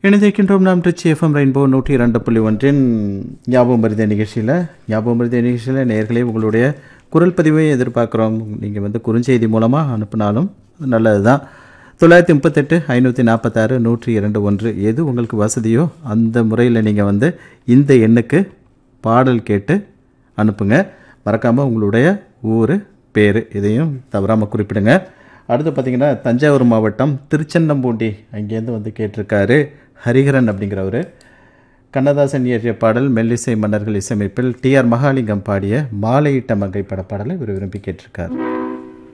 இணைந்திருக்கின்றோம் நாம் Trichy FM rainbow நூற்றி இரண்டு புள்ளி ஒன்றின் ஞாபகம் மருதிய நிகழ்ச்சியில் ஞாபகம் மருதிய நிகழ்ச்சியில் நேர்களே உங்களுடைய குரல் பதிவை எதிர்பார்க்குறோம் நீங்கள் வந்து குறுஞ்செய்தி மூலமாக அனுப்பினாலும் அது நல்லது தான் தொள்ளாயிரத்தி முப்பத்தெட்டு ஐநூற்றி நாற்பத்தாறு நூற்றி இரண்டு ஒன்று எது உங்களுக்கு வசதியோ அந்த முறையில் நீங்கள் வந்து இந்த எண்ணுக்கு பாடல் கேட்டு அனுப்புங்க மறக்காமல் உங்களுடைய ஊர் பேர் இதையும் தவறாமல் குறிப்பிடுங்க அடுத்து பார்த்தீங்கன்னா தஞ்சாவூர் மாவட்டம் திருச்சென்னம்பூண்டி அங்கேருந்து வந்து கேட்டிருக்காரு ஹரிஹரன் அப்படிங்கிறவர் கண்ணதாசன் இயற்றிய பாடல் மெல்லிசை மன்னர்கள் இசையமைப்பில் டி ஆர் மகாலிங்கம் பாடிய மாலையிட்ட மங்கை பட பாடலை இவர் விரும்பி கேட்டிருக்கார்